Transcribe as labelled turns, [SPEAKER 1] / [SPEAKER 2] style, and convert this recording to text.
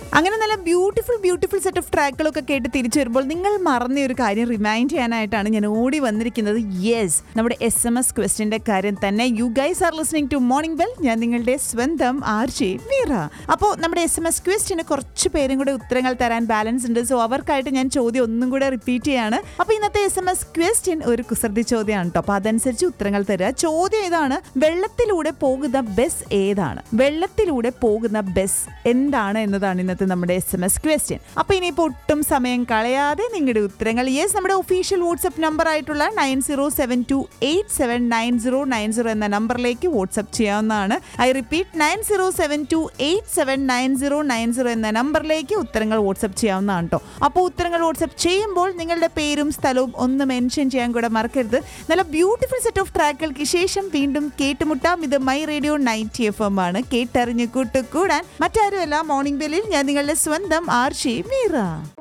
[SPEAKER 1] അങ്ങനെ നല്ല beautiful beautiful set of ട്രാക്കുകളൊക്കെ കേട്ട് തിരിച്ചു വരുമ്പോൾ നിങ്ങൾ മറന്ന ഒരു കാര്യം റിമൈൻഡ് ചെയ്യാനായിട്ടാണ് ഞാൻ ഓടി വന്നിരിക്കുന്നത് യെസ് നമ്മുടെ എസ് എം എസ് ക്വസ്റ്റിന്റെ കാര്യം തന്നെ you guys are listening to morning bell ഞാൻ നിങ്ങളുടെ സ്വന്തം ആർ ജെ മീറ അപ്പോൾ നമ്മുടെ എസ് എം എസ് ക്വസ്റ്റിന് കുറച്ച് പേരും കൂടെ ഉത്തരങ്ങൾ തരാൻ ബാലൻസ് ഉണ്ട് സോ അവർക്കായിട്ട് ഞാൻ ചോദ്യം ഒന്നും കൂടെ റിപ്പീറ്റ് ചെയ്യാണ് അപ്പോൾ ഇന്നത്തെ എസ് എം എസ് ക്വസ്റ്റ്യൻ ഒരു കുസൃതി ചോദ്യമാണ് കേട്ടോ അപ്പോൾ അതനുസരിച്ച് ഉത്തരങ്ങൾ തരിക ചോദ്യം ഏതാണ് വെള്ളത്തിലൂടെ പോകുന്ന ബസ് ഏതാണ് വെള്ളത്തിലൂടെ പോകുന്ന ബസ് എന്താണ് എന്നതാണ് ഇന്നത്തെ നമ്മുടെ എസ് എം എസ് ക്വസ്റ്റ്യൻ അപ്പൊ ഇനിയിപ്പോൾ ഒട്ടും സമയം കളയാതെ നിങ്ങളുടെ ഉത്തരങ്ങൾ യെസ് നമ്മുടെ ഒഫീഷ്യൽ വാട്സ്ആപ്പ് നമ്പർ ആയിട്ടുള്ള nine zero seven two eight seven nine zero nine zero എന്ന നമ്പറിലേക്ക് വാട്സ്ആപ്പ് ചെയ്യാവുന്നതാണ് I repeat nine zero seven two eight seven nine zero nine zero എന്ന നമ്പറിലേക്ക് ഉത്തരങ്ങൾ വാട്സ്ആപ്പ് ചെയ്യാവുന്നതാണ് കേട്ടോ അപ്പോൾ ഉത്തരങ്ങൾ വാട്സ്ആപ്പ് ചെയ്യുമ്പോൾ നിങ്ങളുടെ പേരും സ്ഥലവും ഒന്ന് മെൻഷൻ ചെയ്യാൻ കൂടെ മറക്കരുത് നല്ല ബ്യൂട്ടിഫുൾ സെറ്റ് ഓഫ് ട്രാക്കുകൾക്ക് ശേഷം വീണ്ടും കേട്ടുമുട്ടാം ഇത് my radio night F M ആണ് കേട്ടറിഞ്ഞ് കൂട്ടുകൂടാൻ മറ്റാരുമല്ല മോർണിംഗ് ബെല്ലിൽ ഞാൻ നിങ്ങളുടെ സ്വന്തം ആർഷി മീറ